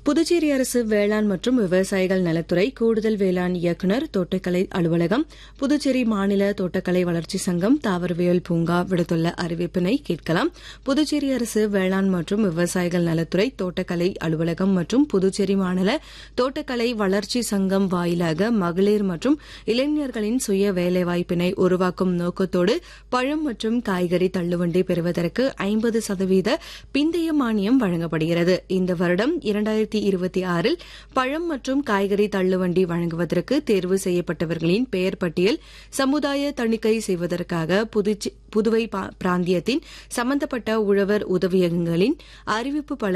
புதுச்சேரி அரசு வேளாண் மற்றும் விவசாயிகள் நலத்துறை கூடுதல் வேளாண் இயக்குநர் தோட்டக்கலை அலுவலகம் புதுச்சேரி மாநில தோட்டக்கலை வளர்ச்சி சங்கம் தாவரவியல் பூங்கா விடுத்துள்ள அறிவிப்பினை கேட்கலாம் புதுச்சேரி அரசு வேளாண் மற்றும் விவசாயிகள் நலத்துறை தோட்டக்கலை அலுவலகம் மற்றும் புதுச்சேரி மாநில தோட்டக்கலை வளர்ச்சி சங்கம் வாயிலாக மகளிர் மற்றும் இளைஞர்களின் சுய வேலைவாய்ப்பினை உருவாக்கும் நோக்கத்தோடு பழம் மற்றும் காய்கறி தள்ளுவண்டி பெறுவதற்கு ஐம்பது சதவீத பிந்தைய மானியம் வழங்கப்படுகிறது இந்த வருடம் இரண்டாயிரத்தி இருபத்தி ஆறில் பழம் மற்றும் காய்கறி தள்ளுவண்டி வழங்குவதற்கு தேர்வு செய்யப்பட்டவர்களின் பெயர் பட்டியல் சமுதாய தணிக்கை செய்வதற்காக புதுவை பிராந்தியத்தின் சம்பந்தப்பட்ட உழவர் உதவியகங்களின் அறிவிப்பு